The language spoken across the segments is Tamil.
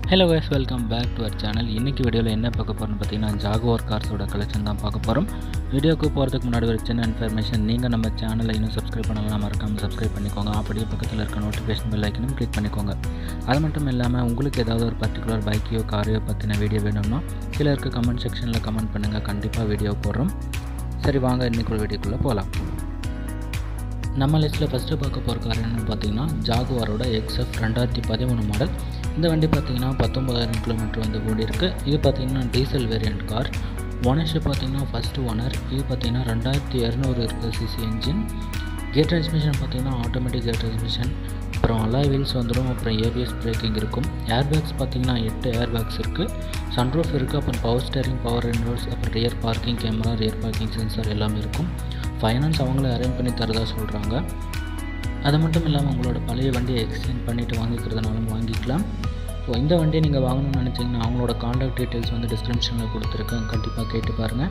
hello guys welcome back to our channel இன்றைக்கி வீடியோவில் என்ன பார்க்க போகிறோம்னு பார்த்தீங்கன்னா ஜாகுவார் கார்ஸோட கலெக்ஷன் தான் பார்க்க போகிறோம் வீடியோக்கு போகிறதுக்கு முன்னாடி ஒரு சின்ன இன்ஃபர்மேஷன் நீங்கள் நம்ம சேனலை இன்னும் சப்ஸ்கிரைப் பண்ணலாம் மறக்காமல் சப்ஸ்கிரைப் பண்ணிக்கோங்க அப்படியே பக்கத்தில் இருக்க நோட்டிஃபிகேஷன் பெல் ஐக்கனும் கிளிக் பண்ணிக்கோங்க அது மட்டும் இல்லாமல் உங்களுக்கு ஏதாவது ஒரு பர்டிகுலர் பைக்கையோ காரையோ பற்றின வீடியோ வேணும்னா கீழே இருக்க கமெண்ட் செக்ஷனில் கமெண்ட் பண்ணுங்கள் கண்டிப்பாக வீடியோ போடுறோம் சரி வாங்க இன்றைக்கி ஒரு வீடியோக்குள்ளே போகலாம் நம்ம லிஸ்ட்டில் ஃபஸ்ட்டு பார்க்க போகிற கார் என்னென்னு பார்த்தீங்கன்னா ஜாகுவாரோட எக்ஸ்எஃப் ரெண்டாயிரத்தி பதிமூணு மாடல் இந்த வண்டி பார்த்தீங்கன்னா பத்தொம்பதாயிரம் கிலோமீட்டர் வந்து ஓடி இருக்குது இது பார்த்தீங்கன்னா டீசல் வேரியண்ட் கார் ஓனர்ஷிப் பார்த்தீங்கன்னா ஃபஸ்ட்டு ஓனர் இது பார்த்தீங்கன்னா ரெண்டாயிரத்தி இரநூறு இருக்குது சிசி என்ஜின் கியர் டிரான்ஸ்மிஷன் பார்த்தீங்கன்னா ஆட்டோமேட்டிக் கியர் டிரான்ஸ்மிஷன் அப்புறம் அலாய் வீல்ஸ் வந்துடும் அப்புறம் ஏபிஎஸ் பிரேக்கிங் இருக்கும் ஏர் பேக்ஸ் பார்த்தீங்கன்னா எட்டு ஏர் பேக்ஸ் இருக்குது சன்ரூஃப் இருக்குது அப்புறம் பவர் ஸ்டேரிங் பவர் விண்டோஸ் அப்புறம் rear parking camera rear parking sensor எல்லாமே இருக்கும் ஃபைனான்ஸ் அவங்களே அரேஞ்ச் பண்ணி தரதா சொல்கிறாங்க அது மட்டும் இல்லாமல் உங்களோட பழைய வண்டியை எக்ஸ்சேஞ்ச் பண்ணிவிட்டு வாங்கிக்கிறதுனாலும் வாங்கிக்கலாம் ஸோ இந்த வண்டியை நீங்கள் வாங்கணும்னு நினச்சிங்கன்னா அவங்களோட காண்டாக்ட் டீட்டெயில்ஸ் வந்து டிஸ்கிரிப்ஷனில் கொடுத்துருக்கேன் கண்டிப்பாக கேட்டு பாருங்கள்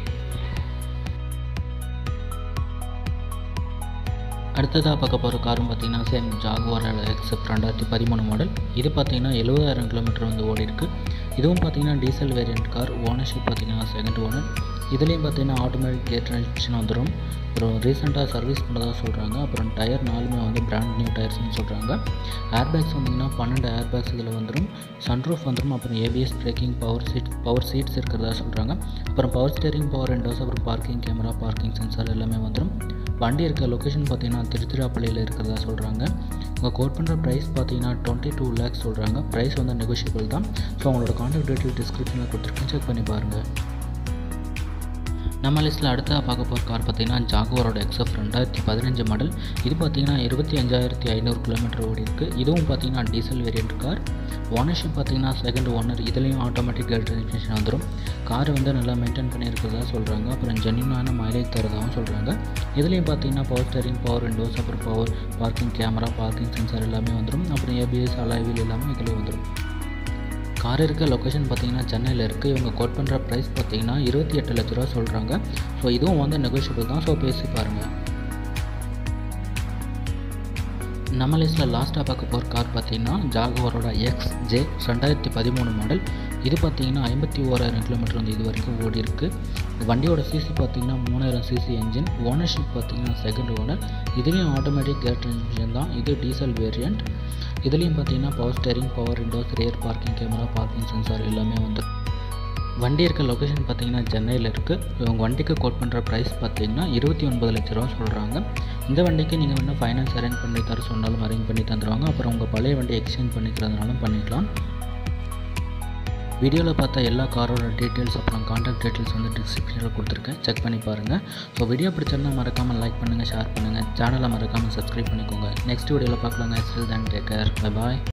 அடுத்ததாக பார்க்க போகிற காரும் பார்த்தீங்கன்னா சேம் ஜாகுவார் எக்ஸப்ட் ரெண்டாயிரத்தி பதிமூணு மாடல் இது பார்த்தீங்கன்னா எழுபதாயிரம் கிலோமீட்டர் வந்து ஓடி இருக்குது இதுவும் பார்த்தீங்கன்னா டீசல் வேரியண்ட் கார் ஓனர்ஷிப் பார்த்தீங்கன்னா செகண்ட் ஓனர் இதுலேயும் பார்த்தீங்கன்னா ஆட்டோமேட்டிக் கேர் டிரான்ஸ்மிஷன் வந்துடும் அப்புறம் ரீசெண்டாக சர்வீஸ் பண்ணதாக சொல்கிறாங்க அப்புறம் டயர் நாலுமே வந்து பிராண்ட் நியூ டயர்ஸ்னு சொல்கிறாங்க ஏர்பேக்ஸ் வந்திங்கன்னா பன்னெண்டு ஏர்பேக்ஸ் இதில் வந்துடும் சன்ரூஃப் வந்துடும் அப்புறம் ABS braking power seat power seats இருக்கிறதா சொல்கிறாங்க அப்புறம் பவர் ஸ்டேரிங் பவர் விண்டோஸ் அப்புறம் பார்க்கிங் கேமரா பார்க்கிங் சென்சார் எல்லாமே வந்துடும் வண்டி இருக்க லொக்கேஷன் பார்த்தீங்கன்னா திருச்சிராப்பள்ளியில் இருக்கிறதா சொல்கிறாங்க உங்கள் கோட் பண்ணுற ப்ரைஸ் பார்த்தீங்கன்னா டுவெண்ட்டி டூ லேக்ஸ் சொல்கிறாங்க ப்ரைஸ் வந்து நெகோஷியபிள் தான் ஸோ உங்களோட கான்டாக்ட் டீட்டெயில் டிஸ்கிரிப்ஷனில் கொடுத்துருக்கேன் செக் பண்ணி பாருங்கள் நம்ம லிஸ்ட்டில் அடுத்ததாக பார்க்க போகிற கார் பார்த்தீங்கன்னா ஜாகுவாரோட எக்ஸ்எஃப் ரெண்டாயிரத்தி பதினஞ்சு மாடல் இது பார்த்தீங்கன்னா இருபத்தி அஞ்சாயிரத்தி ஐநூறு கிலோமீட்டர் ஓடி இருக்குது இதுவும் பார்த்தீங்கன்னா டீசல் வேரியண்ட் கார் ஓனர்ஷிப் பார்த்தீங்கன்னா செகண்ட் ஓனர் இதுலேயும் ஆட்டோமேட்டிக் கேர் டிரான்ஸ்மிஷன் வந்துடும் கார் வந்து நல்லா மெயின்டைன் பண்ணியிருக்கிறதா சொல்கிறாங்க அப்புறம் ஜென்யூனான மைலேஜ் தரதாகவும் சொல்கிறாங்க இதுலேயும் பார்த்தீங்கன்னா பவர் ஸ்டேரிங் பவர் விண்டோஸ் அப்புறம் power parking camera parking sensor எல்லாமே வந்துடும் அப்புறம் ஏபிஎஸ் அலாய்வில் எல்லாமே இதில் வந்துடும் கார் இருக்க லொக்கேஷன் பார்த்தீங்கன்னா சென்னையில் இருக்குது இவங்க கோட் பண்ணுற ப்ரைஸ் பார்த்தீங்கன்னா இருபத்தி எட்டு லட்ச ரூபா சொல்கிறாங்க ஸோ இதுவும் வந்து நெகோஷியபிள் தான் ஸோ பேசி பாருங்கள் நம்ம லிஸ்ட்டில் லாஸ்ட்டாக பார்க்க போகிற கார் பார்த்தீங்கன்னா ஜாகுவாரோட எக்ஸ் ஜே ரெண்டாயிரத்தி பதிமூணு மாடல் இது பார்த்தீங்கன்னா ஐம்பத்தி ஓராயிரம் கிலோமீட்டர் வந்து இது வரைக்கும் ஓடி இருக்குது வண்டியோட சிசி பார்த்தீங்கன்னா மூணாயிரம் சிசி என்ஜின் ஓனர்ஷிப் பார்த்தீங்கன்னா செகண்ட் ஓனர் இதுலேயும் ஆட்டோமேட்டிக் கேர் டிரான்ஸ்மிஷன் தான் இது டீசல் வேரியண்ட் இதுலேயும் பார்த்தீங்கன்னா power steering power windows rear parking camera parking sensor எல்லாமே வந்து வண்டி இருக்க லொக்கேஷன் பார்த்தீங்கன்னா சென்னையில் இருக்குது இவங்க வண்டிக்கு கோட் பண்ணுற ப்ரைஸ் பார்த்தீங்கன்னா இருபத்தி ஒன்பது லட்ச ரூபா சொல்கிறாங்க இந்த வண்டிக்கு நீங்கள் வேணும் ஃபைனான்ஸ் அரேஞ்ச் பண்ணி தர சொன்னாலும் அரேஞ்ச் பண்ணி தந்துடுவாங்க அப்புறம் உங்கள் பழைய வண்டியை எக்ஸ்சேஞ்ச் பண்ணிக்கிறதுனாலும் பண்ணிக்கலாம் வீடியோவில் பார்த்த எல்லா காரோட டீட்டெயில்ஸ் அப்புறம் கான்டாக்ட் டீட்டெயில்ஸ் வந்து டிஸ்கிரிப்ஷனில் கொடுத்துருக்கேன் செக் பண்ணி பாருங்கள் ஸோ வீடியோ பிடிச்சிருந்தா மறக்காமல் லைக் பண்ணுங்கள் ஷேர் பண்ணுங்கள் சேனலை மறக்காமல் சப்ஸ்கிரைப் பண்ணிக்கோங்க நெக்ஸ்ட் வீடியோவில் பார்க்கலாங்க still than take care bye பாய்